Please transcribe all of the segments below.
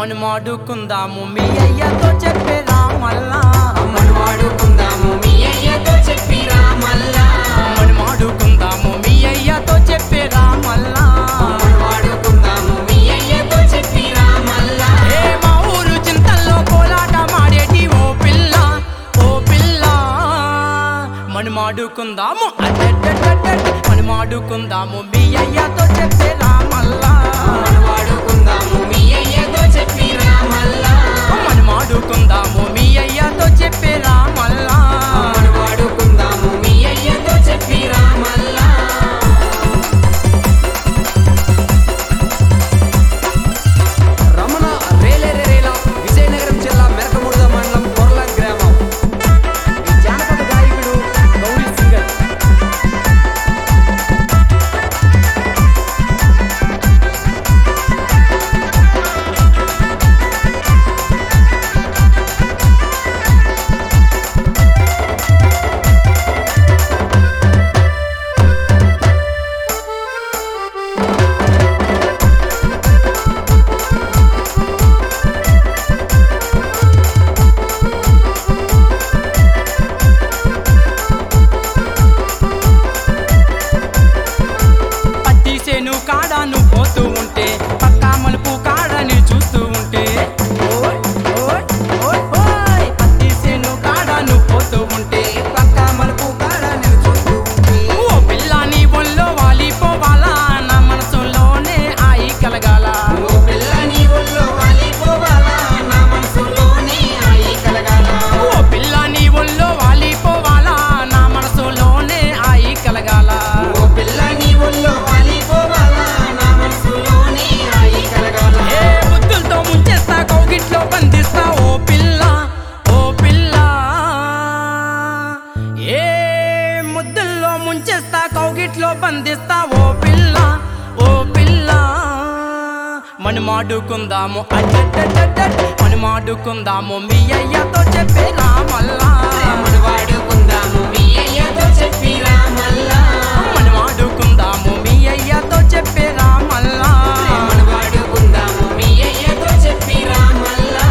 మనమాడుకుందాము మీ అయ్యతో చెప్పేరా మల్లా మనవాడుకుందాము మీ అయ్యతో చెప్పిరా మల్లా మనమాడుకుందాము మీ అయ్యతో చెప్పేరా మల్లా మనవాడుకుందాము మీ అయ్యతో చెప్పిరా మల్లా ఏ మా ఊరు చింతల్లో కోలాట మాడేటి ఓ పిల్ల ఓ పిల్ల మనమాడుకుందాము అడ్డడ్డడ్డడ్డడ్ మనమాడుకుందాము మీ అయ్యతో చెప్పేరా మల్లా మనవాడుకుందాము మీ అయ్యతో చెప్పిరా మల్లా మనమాడుకుందాము మీ అయ్యతో చెప్పేరా మల్లా మనవాడుకుందాము మీ అయ్యతో చెప్పిరా మల్లా రమణ రేలేరేలా విజయనగరం జిల్లా మెరకముడిద మండలం కొర్ల గ్రామం ఈ జానపద గాయకుడు గౌరీ సింగర్ పత్తి సేను కాడాను పోతూ ఉంటే పక్కా మలుపు కాడని చూస్తూ ఉంటే ఓయ్, ఓయ్, ఓయ్, ఓయ్. పత్తి సేను కాడాను పోతూ ఉంటే పక్క మలుపు కాడ నేను చూస్తూ ఉంటే ఓ పిల్ల నీ ఒళ్ళో వాలిపోవాలా నా మనసులోనే ఆయి కలగాల ఓ పిల్ల నీ ఒళ్ళో వాలిపోవాలా నా మనసులోనే ఆయి కలగాల ఓ పిల్ల నీ ఒళ్ళో వాలిపోవాలా నా మనసులోనే ఆయి కలగాల ఓ పిల్ల నీ ఒళ్ళో వాలిపోవాలా నా మనసులోనే ఆయి కలగాల ఏ బుద్ధులతో ముంచేస్తా కౌగిట్లో బంధిస్తా ఓ పిల్ల ఓ పిల్ల ఏ ముద్దుల్లో ముంచేస్తా కౌగిట్లో బంధిస్తా ఓ పిల్ల ఓ పిల్ల మనమాడుకుందాము అడ్డడ్డడ్డడ్ మనమాడుకుందాము మీ అయ్యతో చెప్పేరా మల్లా మనవాడుకుందాము మీ అయ్యతో చెప్పిరా మల్లా మనమాడుకుందాము మీ అయ్యతో చెప్పేరా మల్లా మనవాడుకుందాము మీ అయ్యతో చెప్పిరా మల్లా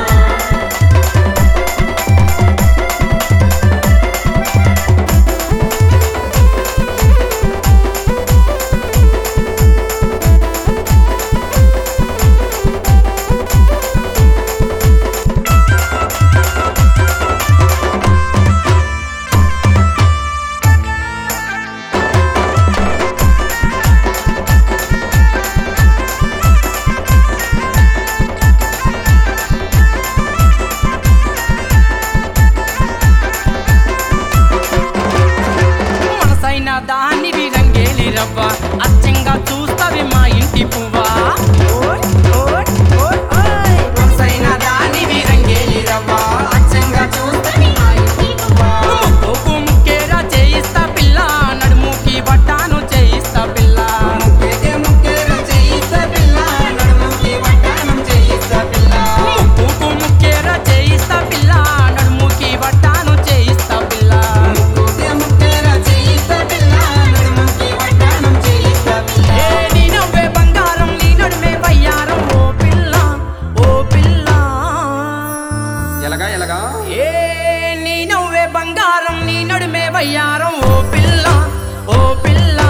మనసైన దానివి రంగేలి రవ్వ అచ్చంగా చూస్తావి మా ఇంటి పువ్వా ఓయ్, ఓయ్, ఓయ్, ఓయ్. మనసైన దానివి రంగేలి రవ్వ అచ్చంగా చూస్తని మా ఇంటి పువ్వా. ముక్కుకు ముక్కేరా చేయిస్తా పిల్ల నడుముకి వడ్డాను చేయిస్తా పిల్ల ముక్కేకే ముక్కేర చేయిస్తా పిల్ల, నడుముకి వడ్డానం చేయిస్తా పిల్ల. ముక్కుకు ముక్కేరా చేయిస్తా పిల్ల నడుముకి వడ్డాను చేయిస్తా పిల్ల ముక్కేకే ముక్కేర చేయిస్తా పిల్ల, నడుముకి వడ్డానం చేయిస్తా పిల్ల. ఏ నీ నవ్వే బంగారం నీ నడుమే వయ్యారం ఓ పిల్ల ఓ పిల్ల ఎలాగా ఎలాగా ఏ నీ నవ్వే బంగారం నీ నడుమే వయ్యారం ఓ పిల్ల ఓ పిల్ల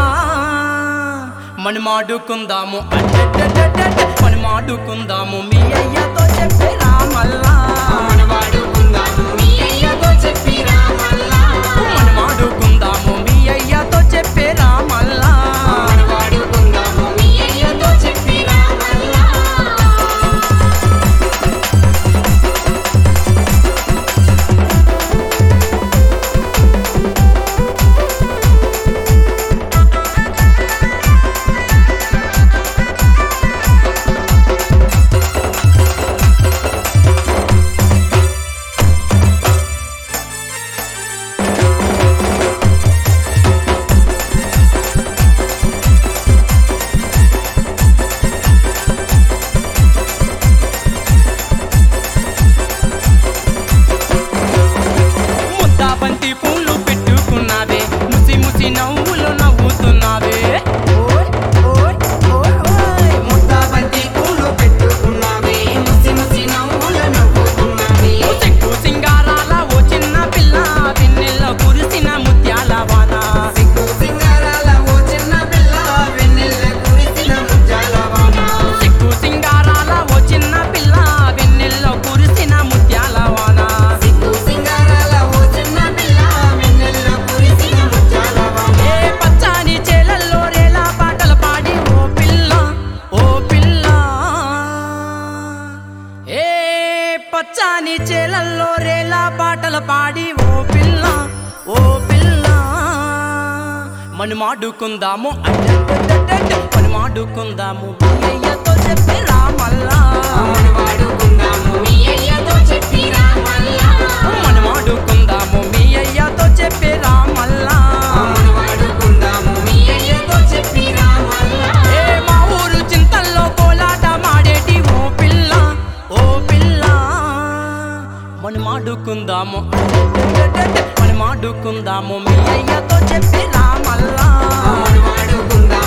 మనమాడుకుందాము అడ్డడ్డడ్డడ్ మనమాడుకుందాము మీ అయ్యతో చెప్పేరా మల్లా మనవాడుకుందాము మీ అయ్యతో చెప్పిరా మల్లా. మనమాడుకుందాము మీ అయ్యతో చెప్పేరా మల్లా మనవాడుకుందాము మీ అయ్యతో చెప్పిరా మల్లా. ఏ పచ్చాని చేలల్లో రేలా పాటలు పాడి ఓ పిల్ల ఓ పిల్ల మనమాడుకుందాము అడ్డడ్డడ్డడ్డ, మనమాడుకుందాము అయ్యతో చెప్పి రామల్లా మనం వాడుకుందాము మీ అయ్యతో చెప్పి రామల్లా మనమాడుకుందాము మీ అయ్యతో చెప్పి రామల్లా మనం వాడుకుందాము మీ అయ్యతో చెప్పి రామల్లా ఏ మా ఊరు చింతల్లో కోలాట మాడేటి ఓ పిల్ల ఓ పిల్ల మనమాడుకుందాము మనమాడుకుందాము మీ అయ్యతో చెప్పి రామల్లా మనం వాడుకుందాము